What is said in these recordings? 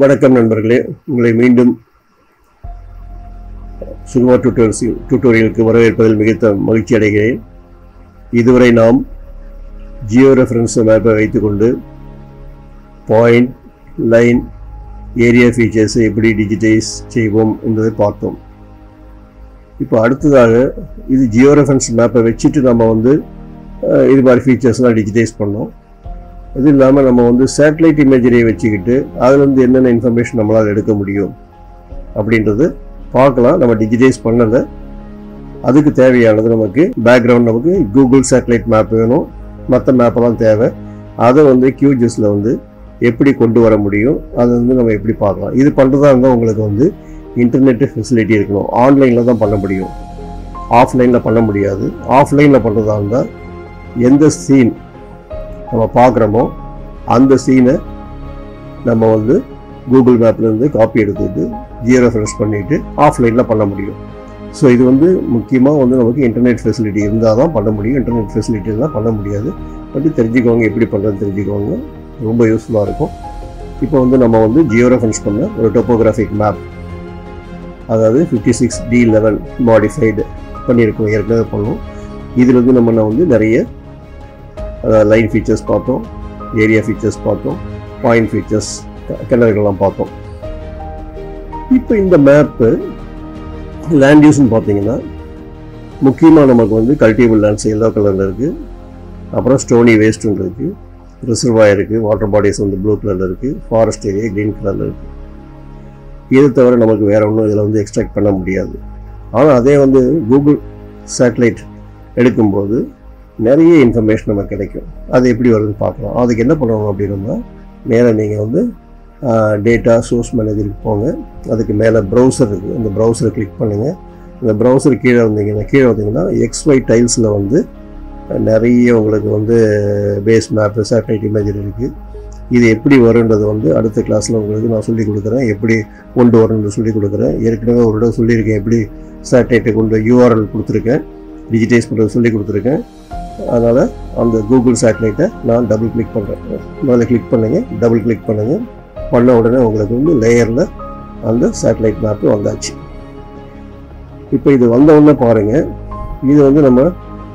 வணக்கம் நண்பர்களே உங்களை மீண்டும் சுகுமா டியூட்டோரியல்ஸ் டியூட்டோரியலுக்கு வரவேற்பதில் மிகுந்த மகிழ்ச்சி அடைகிறேன் இதுவரை நாம் ஜியோ ரெஃபரன்ஸ் மேப்பை வைத்துக்கொண்டு பாயிண்ட் லைன் ஏரியா ஃபீச்சர்ஸை எப்படி டிஜிட்டைஸ் செய்வோம் என்பதை பார்த்தோம் இப்போ அடுத்ததாக இது ஜியோ ரெஃபரன்ஸ் மேப்பை வச்சுட்டு நம்ம வந்து அஹ், இது மாதிரி ஃபீச்சர்ஸ்லாம் டிஜிட்டைஸ் பண்ணோம் இது இல்லாமல் நம்ம வந்து சேட்டலைட் இமேஜரியை வச்சுக்கிட்டு அதுலேருந்து என்னென்ன இன்ஃபர்மேஷன் நம்மளால் எடுக்க முடியும் அப்படின்றது பார்க்கலாம் நம்ம டிஜிட்டைஸ் பண்ணலை அதுக்கு தேவையானது நமக்கு பேக்ரவுண்ட் நமக்கு கூகுள் சேட்டலைட் மேப் வேணும் மற்ற மேப்பெல்லாம் தேவை அதை வந்து கியூஜஸில் வந்து எப்படி கொண்டு வர முடியும் அதை வந்து நம்ம எப்படி பார்க்கலாம் இது பண்ணுறதா இருந்தால் உங்களுக்கு வந்து இன்டர்நெட் ஃபெசிலிட்டி இருக்கணும் ஆன்லைனில் தான் பண்ண முடியும் ஆஃப்லைனில் பண்ண முடியாது ஆஃப்லைனில் பண்ணுறதா இருந்தால் எந்த சீன் நம்ம பார்க்குறோமோ அந்த சீனை நம்ம வந்து கூகுள் மேப்லேருந்து காப்பி எடுத்துட்டு ஜியோ ரெஃபரன்ஸ் பண்ணிவிட்டு ஆஃப்லைனில் பண்ண முடியும் ஸோ இது வந்து முக்கியமாக வந்து நமக்கு இன்டர்நெட் ஃபெசிலிட்டி இருந்தால் தான் பண்ண முடியும் இன்டர்நெட் ஃபெசிலிட்டி இருந்தால் பண்ண முடியாது பட் தெரிஞ்சுக்கோங்க எப்படி பண்ணுறதுன்னு தெரிஞ்சுக்கோங்க ரொம்ப யூஸ்ஃபுல்லாக இருக்கும் இப்போ வந்து நம்ம வந்து ஜியோ ரெஃபரன்ஸ் பண்ண ஒரு டோப்போகிராஃபிக் மேப் அதாவது fifty six D eleven modified பண்ணியிருக்கோம் ஏற்கனவே பண்ணோம் இதில் வந்து நம்ம நான் வந்து நிறைய லைன் ஃபீச்சர்ஸ் பார்த்தோம் ஏரியா ஃபீச்சர்ஸ் பார்த்தோம் பாயிண்ட் ஃபீச்சர்ஸ் கிணறுகள்லாம் பார்த்தோம் இப்போ இந்த மேப்பு லேண்ட் யூஸ்னு பார்த்தீங்கன்னா முக்கியமாக நமக்கு வந்து கல்டிவபிள் லேண்ட்ஸ் எல்லோ கலரில் இருக்குது அப்புறம் ஸ்டோனி வேஸ்ட்னு இருக்குது ரிசர்வாயர் இருக்குது வாட்டர் பாடிஸ் வந்து ப்ளூ கலரில் இருக்குது ஃபாரஸ்ட் ஏரியா க்ரீன் கலரில் இருக்குது இது தவிர நமக்கு வேறு ஒன்றும் இதில் வந்து எக்ஸ்ட்ராக்ட் பண்ண முடியாது ஆனால் அதே வந்து கூகுள் சேட்டலைட் எடுக்கும்போது நிறைய இன்ஃபர்மேஷன் நமக்கு கிடைக்கும் அது எப்படி வருதுன்னு பார்க்கலாம் அதுக்கு என்ன பண்ணணும் அப்படின்னா நேராக நீங்கள் வந்து டேட்டா சோர்ஸ் மேனேஜருக்கு போங்க அதுக்கு மேலே ப்ரௌசர் இருக்குது அந்த ப்ரௌசரை கிளிக் பண்ணுங்கள் அந்த ப்ரௌசர் கீழே வந்தீங்கன்னா கீழே வந்தீங்கன்னா எக்ஸ்ஒய் டைல்ஸில் வந்து நிறைய உங்களுக்கு வந்து பேஸ் மேப்பு சேட்டலைட் இமேஜரி இருக்குது இது எப்படி வருன்றது வந்து அடுத்த கிளாஸில் உங்களுக்கு நான் சொல்லி கொடுக்குறேன் எப்படி கொண்டு வரணும்னு சொல்லி கொடுக்குறேன் ஏற்கனவே ஒரு இடம் சொல்லியிருக்கேன் எப்படி சேட்டலைட்டை கொண்டு யூஆர்எல் கொடுத்துருக்கேன் டிஜிட்டைஸ் பண்ணுறது சொல்லி கொடுத்துருக்கேன் அதனால் அந்த கூகுள் சேட்டலைட்டை நான் டபுள் கிளிக் பண்ணுறேன் முதல்ல கிளிக் பண்ணுங்க டபுள் கிளிக் பண்ணுங்க பண்ண உடனே உங்களுக்கு வந்து லேயரில் அந்த சேட்டலைட் மேப்பு வந்தாச்சு இப்போ இது வந்த உடனே பாருங்கள் இது வந்து நம்ம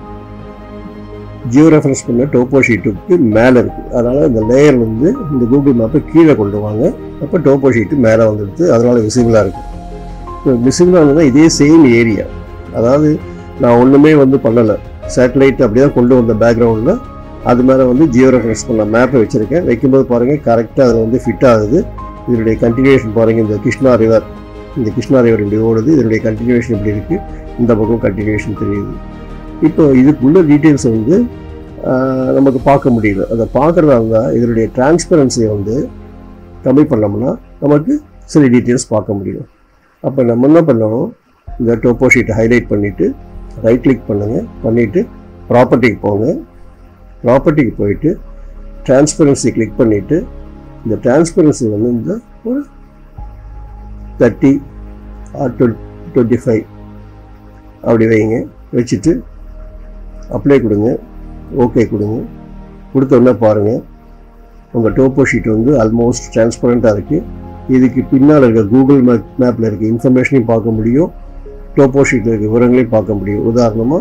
ஜியோ ரெஃபரன்ஸ் பண்ண டோப்போ ஷீட்டுக்கு மேலே இருக்குது அதனால் இந்த லேயர் வந்து இந்த கூகுள் மேப்பை கீழே கொண்டு வாங்க அப்போ டோப்போ ஷீட்டு மேலே வந்துடுது அதனால் விசிபிளாக இருக்குது இப்போ விசிபிளாக இருந்ததுன்னா இதே சேம் ஏரியா அதாவது நான் ஒன்றுமே வந்து பண்ணலை சேட்டலைட் அப்படியே தான் கொண்டு வந்த பேக்ரவுண்டில் அது மேலே வந்து ஜியோ ரெஃபரன்ஸ் பண்ண மேப்பை வச்சுருக்கேன் வைக்கும்போது பாருங்கள் கரெக்டாக அதில் வந்து ஃபிட் ஆகுது இதனுடைய கண்டினியூஷன் பாருங்கள் இந்த கிருஷ்ணா ரிவர் இந்த கிருஷ்ணா ரிவர் இப்படி ஓடுது இதனுடைய கண்டினியூஷன் இப்படி இருக்குது இந்த பக்கம் கண்டினியூஷன் தெரியுது இப்போ இதுக்குள்ள டீட்டெயில்ஸ் வந்து ஆஹ், நமக்கு பார்க்க முடியல அதை பார்க்குறதா இருந்தால் இதனுடைய டிரான்ஸ்பரன்சியை வந்து கம்மி பண்ணோம்னா நமக்கு சில டீட்டெயில்ஸ் பார்க்க முடியும் அப்போ நம்ம என்ன பண்ணணும் இந்த டோப்போ ஷீட்டை ஹைலைட் பண்ணிவிட்டு ரைட் கிளிக் பண்ணுங்கள் பண்ணிவிட்டு ப்ராப்பர்ட்டிக்கு போங்க ப்ராப்பர்ட்டிக்கு போயிட்டு டிரான்ஸ்பரன்சி கிளிக் பண்ணிவிட்டு இந்த டிரான்ஸ்பரன்சி வந்து இந்த ஒரு தேர்ட்டி ஆர் டுவெண்ட்டி ஃபைவ் அப்படி வைங்க வச்சுட்டு அப்ளை கொடுங்க ஓகே கொடுங்க கொடுத்த உடனே பாருங்கள் உங்கள் டோப்போ ஷீட் வந்து ஆல்மோஸ்ட் டிரான்ஸ்பரண்ட்டாக இருக்குது இதுக்கு பின்னால் இருக்க கூகுள் மேப் மேப்பில் இருக்க இன்ஃபர்மேஷனையும் பார்க்க முடியும் டோப்போ ஷீட்டில் இருக்க விவரங்களையும் பார்க்க முடியும் உதாரணமாக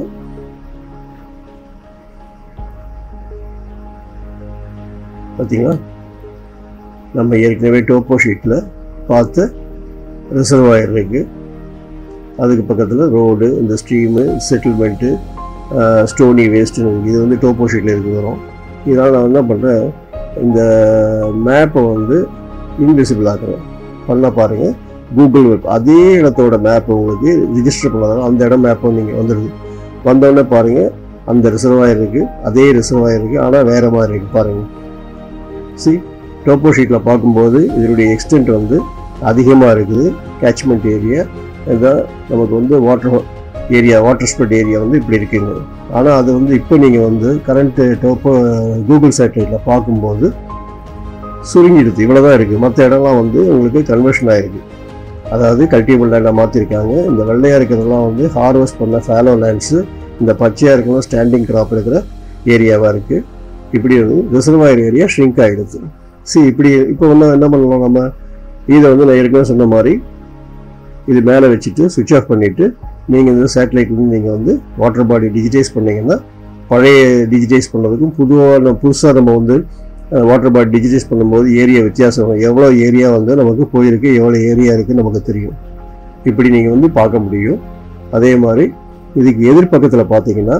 பார்த்தீங்களா நம்ம ஏற்கனவே டோப்போ ஷீட்டில் பார்த்த ரிசர்வாயர் இருக்குது அதுக்கு பக்கத்தில் ரோடு இந்த ஸ்ட்ரீமு செட்டில்மெண்ட்டு ஸ்டோனி வேஸ்ட்டு இது வந்து டோப்போ ஷீட்டில் இருக்கு வரும் இதனால் நான் என்ன பண்ணுறேன் இந்த மேப்பை வந்து இன்விசிபிள் ஆக்குறேன் பண்ண பாருங்கள் கூகுள் மேப் அதே இடத்தோட மேப் உங்களுக்கு ரிஜிஸ்டர் பண்ணாதான் அந்த இடம் மேப் நீங்கள் வந்துடுது வந்தோடனே பாருங்கள் அந்த ரிசர்வாயர் இருக்குது அதே ரிசர்வாயர் இருக்குது ஆனால் வேறு மாதிரி இருக்குது பாருங்கள் சி டோப்போ ஷீட்டில் பார்க்கும்போது இதனுடைய எக்ஸ்டென்ட் வந்து அதிகமாக இருக்குது கேட்ச்மெண்ட் ஏரியா இதான் நமக்கு வந்து water area water spread area வந்து இப்படி இருக்குங்க ஆனால் அது வந்து இப்போ நீங்கள் வந்து கரண்ட்டு டோப்போ கூகுள் சேட்டலைட்டில் பார்க்கும்போது சுருங்கிடுது இவ்வளோ தான் இருக்குது மற்ற இடம்லாம் வந்து உங்களுக்கு கன்வர்ஷன் ஆகிருக்கு அதாவது கல்டிவபிள் லேண்டாக மாற்றிருக்காங்க இந்த வெள்ளையாக இருக்கிறதெல்லாம் வந்து ஹார்வெஸ்ட் பண்ண ஃபேலோ லேண்ட்ஸு இந்த பச்சையாக இருக்கிறது ஸ்டாண்டிங் கிராப் இருக்கிற ஏரியாவாக இருக்குது இப்படி வந்து ரிசர்வாயர் ஏரியா ஷ்ரிங்க் ஆகிடுது சி இப்படி இப்போ வந்து என்ன பண்ணலாம் நம்ம இதை வந்து நான் ஏற்கனவே சொன்ன மாதிரி இது மேலே வச்சுட்டு சுவிட்ச் ஆஃப் பண்ணிவிட்டு நீங்கள் இந்த சேட்டலைட்லேருந்து நீங்கள் வந்து வாட்டர் பாடி டிஜிட்டைஸ் பண்ணீங்கன்னா பழைய டிஜிட்டைஸ் பண்ணதுக்கும் புதுவான புதுசாக நம்ம வந்து வாட்டர் பாடி டிஜிட்டைஸ் பண்ணும்போது ஏரியா வித்தியாசம் எவ்வளோ ஏரியா வந்து நமக்கு போயிருக்கு எவ்வளோ ஏரியா இருக்குது நமக்கு தெரியும் இப்படி நீங்கள் வந்து பார்க்க முடியும் அதே மாதிரி இதுக்கு எதிர்பக்கத்தில் பார்த்தீங்கன்னா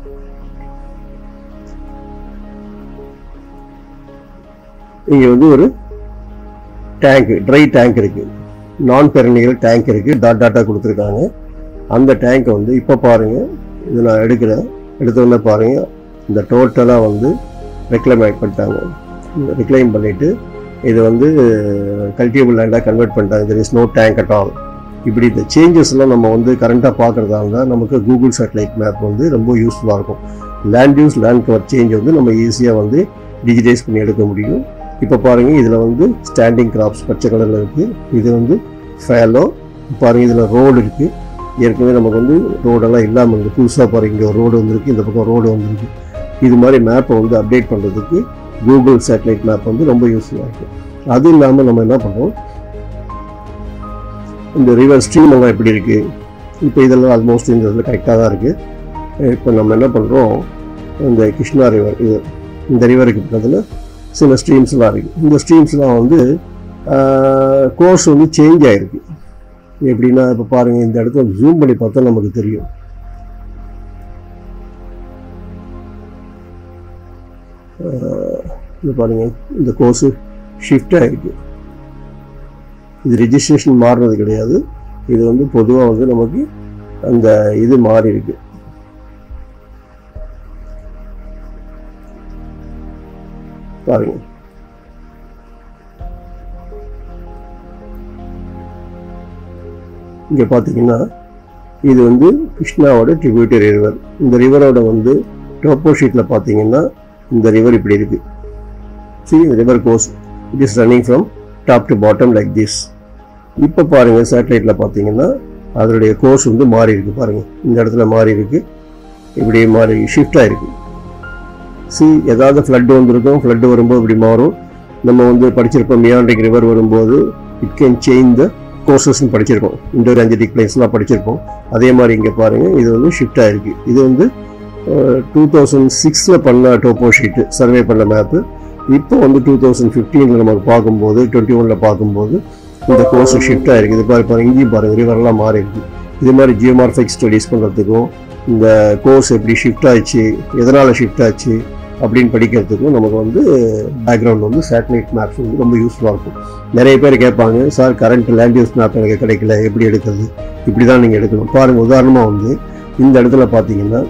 இங்கே வந்து ஒரு டேங்க் ட்ரை டேங்க் இருக்கு நான் பெரனியல் டேங்க் இருக்கு டாட் டாட்டா கொடுத்துருக்காங்க அந்த டேங்கை வந்து இப்போ பாருங்க இது நான் எடுக்கிறேன் எடுத்தோடனே பாருங்க இந்த டோட்டலாக வந்து ரெக்ளைம் பண்ணிட்டாங்க ரெக்ளைம் பண்ணிட்டு இது வந்து கல்டியபிள் லேண்டாக கன்வெர்ட் பண்ணிட்டாங்க there is no tank at all இப்படி இந்த சேஞ்சஸ்லாம் நம்ம வந்து கரண்ட்டாக பார்க்குறதா இருந்தால் நமக்கு கூகுள் சேட்டலைட் மேப் வந்து ரொம்ப யூஸ்ஃபுல்லாக இருக்கும் land use land cover change வந்து நம்ம ஈஸியாக வந்து டிஜிட்டைஸ் பண்ணி எடுக்க முடியும் இப்போ பாருங்கள் இதில் வந்து ஸ்டாண்டிங் கிராப்ஸ் பச்சை கலரில் இருக்குது இது வந்து ஃபேலோ பாருங்கள் இதில் ரோடு இருக்குது ஏற்கனவே நமக்கு வந்து ரோடெல்லாம் இல்லாமல் இருக்குது புதுசாக பாருங்க இங்கே ஒரு ரோடு வந்திருக்கு இந்த பக்கம் ரோடு வந்திருக்கு இது மாதிரி மேப்பை வந்து அப்டேட் பண்ணுறதுக்கு கூகுள் சேட்டலைட் மேப் வந்து ரொம்ப யூஸ்ஃபுல்லாக இருக்கும் அது இல்லாமல் நம்ம என்ன பண்ணுறோம் இந்த ரிவர் ஸ்ட்ரீம் எல்லாம் எப்படி இருக்குது இப்போ இதெல்லாம் ஆல்மோஸ்ட் இந்த இதில் கரெக்டாக தான் இருக்குது இப்போ நம்ம என்ன பண்ணுறோம் இந்த கிருஷ்ணா ரிவர் இது இந்த ரிவருக்கு பக்கத்தில் சில ஸ்ட்ரீம்ஸ்லாம் இருக்குது இந்த ஸ்ட்ரீம்ஸ்லாம் வந்து கோர்ஸ் வந்து சேஞ்ச் ஆகிருக்கு எப்படின்னா இப்போ பாருங்கள் இந்த இடத்துல ஜூம் பண்ணி பார்த்தா நமக்கு தெரியும் இது பாருங்கள் இந்த கோர்ஸு ஷிஃப்ட் ஆகிருக்கு இது ரெஜிஸ்ட்ரேஷன் மாறினது கிடையாது இது வந்து பொதுவாக வந்து நமக்கு அந்த இது மாறி இருக்கு பாருங்க இங்கே பார்த்தீங்கன்னா இது வந்து கிருஷ்ணாவோட ட்ரிபியூட்டரி ரிவர் இந்த ரிவரோட வந்து டோப்போ ஷீட்டில் பார்த்தீங்கன்னா இந்த ரிவர் இப்படி இருக்கு see the river goes it is running from top to bottom like this இப்போ பாருங்கள் சேட்டலைட்டில் பார்த்தீங்கன்னா அதனுடைய கோர்ஸ் வந்து மாறி இருக்கு பாருங்கள் இந்த இடத்துல மாறி இருக்கு இப்படி மாறி ஷிஃப்ட் ஆயிருக்கு சி ஏதாவது ஃப்ளட் வந்திருக்கும் ஃப்ளட் வரும்போது இப்படி மாறும் நம்ம வந்து படிச்சிருப்போம் மியாண்டிக் ரிவர் வரும்போது இட் கேன் சேஞ்ச் த கோர்சஸ்ன்னு படிச்சிருப்போம் இண்டோர் அஞ்சடிக் பிளேஸ்லாம் படிச்சிருப்போம் அதே மாதிரி இங்கே பாருங்கள் இது வந்து ஷிஃப்ட் ஆயிருக்கு இது வந்து டூ தௌசண்ட் சிக்ஸில் பண்ண டோப்போ ஷீட்டு சர்வே பண்ண மேப்பு இப்போ வந்து டூ தௌசண்ட் ஃபிஃப்டீனில் நமக்கு பார்க்கும்போது டுவெண்ட்டி ஒனில் பார்க்கும்போது இந்த கோர்ஸ் ஷிஃப்ட் ஆயிருக்கு இது பாரு பாருங்க இங்கேயும் பாருங்க ரிவர்லாம் மாறி இருக்கு இது மாதிரி ஜியோமார்பிக் ஸ்டடீஸ் பண்ணுறதுக்கும் இந்த கோர்ஸ் எப்படி ஷிஃப்ட் ஆச்சு எதனால் ஷிஃப்ட் ஆச்சு அப்படின்னு படிக்கிறதுக்கும் நமக்கு வந்து பேக்ரவுண்ட் வந்து சேட்டலைட் மேப்ஸ் வந்து ரொம்ப யூஸ்ஃபுல்லாக இருக்கும் நிறைய பேர் கேட்பாங்க sir current land use map எனக்கு கிடைக்கல எப்படி எடுக்கிறது இப்படி தான் நீங்கள் எடுக்கணும் பாருங்கள் உதாரணமாக வந்து இந்த இடத்துல பார்த்தீங்கன்னா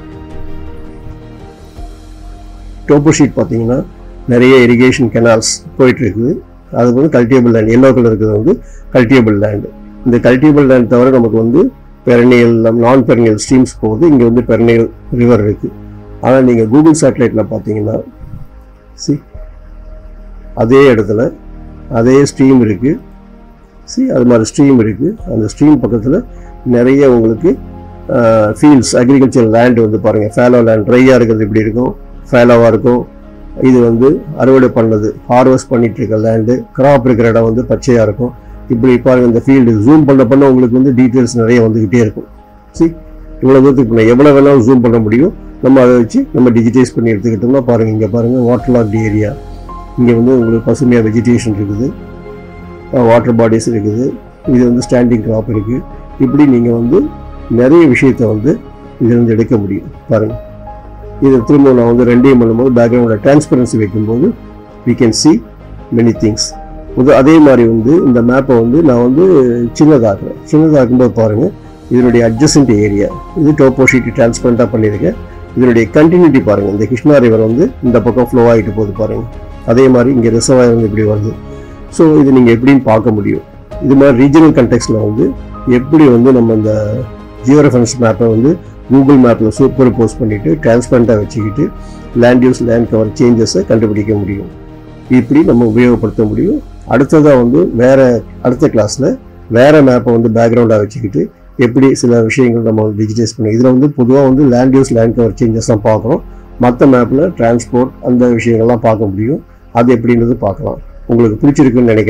டோப்போ ஷீட் பார்த்தீங்கன்னா நிறைய இரிகேஷன் கெனால்ஸ் போயிட்டு இருக்குது அது வந்து கல்டியபிள் லேண்ட் எல்லோ கலர் இருக்கிறது வந்து கல்டியபிள் லேண்டு இந்த கல்டியபிள் லேண்ட் தவிர நமக்கு வந்து பெரனியல் நான் பெரனியல் ஸ்ட்ரீம்ஸ் போகுது இங்கே வந்து பெரனியல் ரிவர் இருக்குது ஆனால் நீங்கள் கூகுள் சேட்டலைட்டில் பார்த்தீங்கன்னா சி அதே இடத்துல அதே ஸ்ட்ரீம் இருக்குது சி அது மாதிரி ஸ்ட்ரீம் இருக்குது அந்த ஸ்ட்ரீம் பக்கத்தில் நிறைய உங்களுக்கு ஃபீல்ட்ஸ் அக்ரிகல்ச்சர் லேண்ட் வந்து பாருங்கள் ஃபேலோ லேண்ட் ட்ரையாக இருக்கிறது இப்படி இருக்கும் ஃபேலோவாக இருக்கும் இது வந்து அறுவடை பண்ணது ஹார்வெஸ்ட் பண்ணிட்டு இருக்க லேண்டு கிராப் இருக்கிற இடம் வந்து பச்சையாக இருக்கும் இப்படி பாருங்க இந்த ஃபீல்டு ஜூம் பண்ண பண்ண உங்களுக்கு வந்து டீட்டெயில்ஸ் நிறைய வந்துக்கிட்டே இருக்கும் சி இவ்வளோ தூரத்துக்கு பண்ண எவ்வளோ வேணாலும் ஜூம் பண்ண முடியும் நம்ம அதை வச்சு நம்ம டிஜிட்டைஸ் பண்ணி எடுத்துக்கிட்டோம்னா பாருங்கள் இங்கே பாருங்கள் வாட்டர் லாக்டு ஏரியா இங்கே வந்து உங்களுக்கு பசுமையாக வெஜிடேஷன் இருக்குது வாட்டர் பாடிஸ் இருக்குது இது வந்து ஸ்டாண்டிங் கிராப் இருக்குது இப்படி நீங்கள் வந்து நிறைய விஷயத்தை வந்து இதிலிருந்து எடுக்க முடியும் பாருங்கள் இதை திரும்ப நான் வந்து ரெண்டையும் பண்ணும்போது பேக்ரவுண்டில் டிரான்ஸ்பரன்சி வைக்கும்போது we can see many things உத அதே மாதிரி வந்து இந்த மேப்பை வந்து நான் வந்து சின்னதாக்குறேன் சின்னதாக்கும்போது பாருங்கள் இதனுடைய அட்ஜசன்ட் ஏரியா இது டோப்போ ஷீட் டிரான்ஸ்பரண்ட்டாக பண்ணியிருக்கேன் இதனுடைய கண்டினியூட்டி பாருங்கள் இந்த கிருஷ்ணா ரிவர் வந்து இந்த பக்கம் ஃப்ளோ ஆகிட்டு போகுது பாருங்கள் அதே மாதிரி இங்கே ரிசர்வாயர் வந்து இப்படி வருது ஸோ இது நீங்கள் எப்படின்னு பார்க்க முடியும் இது மாதிரி ரீஜனல் கண்டெக்ஸ்டில் வந்து எப்படி வந்து நம்ம இந்த ஜியோ ரெஃபரன்ஸ் மேப்பை வந்து கூகுள் மேப்பில் சூப்பர் போஸ்ட் பண்ணிவிட்டு டிரான்ஸ்பரண்ட்டாக வச்சுக்கிட்டு லேண்ட் யூஸ் லேண்ட் கவர் சேஞ்சஸை கண்டுபிடிக்க முடியும் இப்படி நம்ம உபயோகப்படுத்த முடியும் அடுத்ததாக வந்து வேற அடுத்த கிளாஸில் வேற மேப்பை வந்து பேக்ரவுண்டாக வச்சுக்கிட்டு எப்படி சில விஷயங்கள் நம்ம டிஜிட்டைஸ் பண்ணி இதில் வந்து பொதுவாக வந்து land use land cover changes தான் பார்க்குறோம் மற்ற மேப்பில் டிரான்ஸ்போர்ட் அந்த விஷயங்கள்லாம் பார்க்க முடியும் அது எப்படின்றது பார்க்கலாம் உங்களுக்கு பிடிச்சிருக்குன்னு நினைக்கிறேன்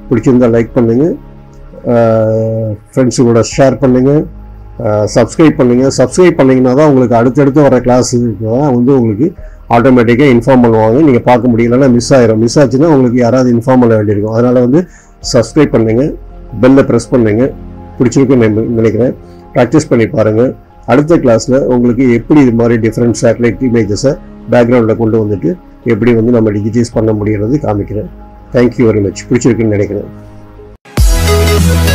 பிடிச்சிருந்தா லைக் பண்ணுங்கள் ஃப்ரெண்ட்ஸுங்களோட ஷேர் பண்ணுங்கள் சப்ஸ்கிரைப் பண்ணுங்கள் சப்ஸ்கிரைப் பண்ணிங்கன்னா தான் உங்களுக்கு அடுத்தடுத்து வர கிளாஸுக்கு தான் வந்து உங்களுக்கு ஆட்டோமேட்டிக்காக இன்ஃபார்ம் பண்ணுவாங்க நீங்கள் பார்க்க முடியலன்னா மிஸ் ஆயிரும் மிஸ் ஆச்சுன்னா உங்களுக்கு யாராவது இன்ஃபார்ம் பண்ண வேண்டியிருக்கும் அதனால் வந்து சப்ஸ்கிரைப் பண்ணுங்கள் பெல்லை ப்ரெஸ் பண்ணுங்கள் பிடிச்சிருக்குன்னு நினை- நினைக்கிறேன் ப்ராக்டிஸ் பண்ணி பாருங்கள் அடுத்த கிளாஸில் உங்களுக்கு எப்படி இது மாதிரி டிஃப்ரெண்ட் சேட்டலைட் இமேஜஸை பேக்ரவுண்டில் கொண்டு வந்துட்டு எப்படி வந்து நம்ம டிஜிட்டைஸ் பண்ண முடியறது காமிக்கிறேன் தேங்க்யூ வெரி மச் பிடிச்சிருக்குன்னு நினைக்கிறேன்